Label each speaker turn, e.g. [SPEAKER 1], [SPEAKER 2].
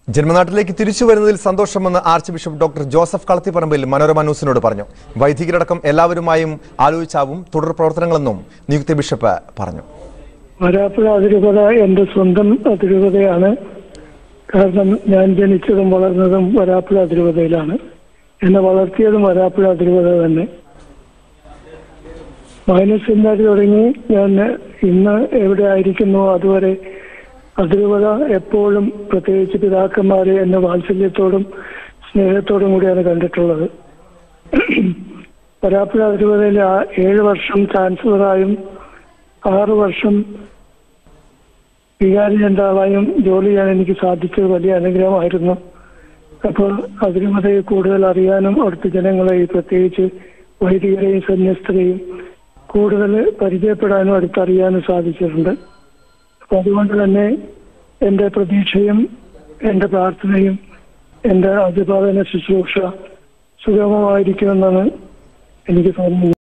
[SPEAKER 1] ജന്മനാട്ടിലേക്ക് തിരിച്ചു വരുന്നതിൽ സന്തോഷമെന്ന് archbishop doctor Joseph Kalathiparambil Manorama ന്യൂസിനോട് പറഞ്ഞു വൈദികരടക്കം എല്ലാവരുമായും ആലോചിച്ചാവും തുടർ പ്രവർത്തനങ്ങളെന്നും നിയുക്ത ബിഷപ്പ് പറഞ്ഞു
[SPEAKER 2] വരാപ്പുഴ അതിരൂപത എൻ്റെ സ്വന്തം അതിരൂപതയാണ് കാരണം ഞാൻ ജനിച്ചതും വളർന്നതും വരാപ്പുഴ അതിരൂപതയിലാണ് എന്നെ വളർത്തിയതും വരാപ്പുഴ അതിരൂപത തന്നെ മൈനസ് സെമിനാരി തുടങ്ങി ഞാൻ ഇന്ന് എവിടെ ആയിരിക്കുന്നു അതുവരെ അതിരൂപത എപ്പോഴും പ്രത്യേകിച്ച് പിതാക്കന്മാരെ എന്നെ വാത്സല്യത്തോടും സ്നേഹത്തോടും കൂടിയാണ് കണ്ടിട്ടുള്ളത് വരാപ്പുഴ അതിരൂപതയിൽ ആ- ഏഴ് വർഷം ചാൻസലറായും ആറ് വർഷം വികാരി ജനറാളായും ജോലി ചെയ്യാൻ എനിക്ക് സാധിച്ചത് വലിയ അനുഗ്രഹമായിരുന്നു അപ്പോൾ അതിരുമതയെ കൂടുതൽ അറിയാനും അവിടുത്തെ ജനങ്ങളെ പ്രത്യേകിച്ച് വൈദികരെയും സന്യസ്തരെയും കൂടുതൽ പരിചയപ്പെടാനും അടുത്തറിയാനും സാധിച്ചിട്ടുണ്ട് അപ്പൊ അതുകൊണ്ട് തന്നെ എൻ്റെ പ്രതീക്ഷയും എൻ്റെ പ്രാർത്ഥനയും എൻ്റെ അഭിഭാവന ശുശ്രൂഷ സുഗമമായിരിക്കുമെന്നാണ് എനിക്ക് തോന്നുന്നത്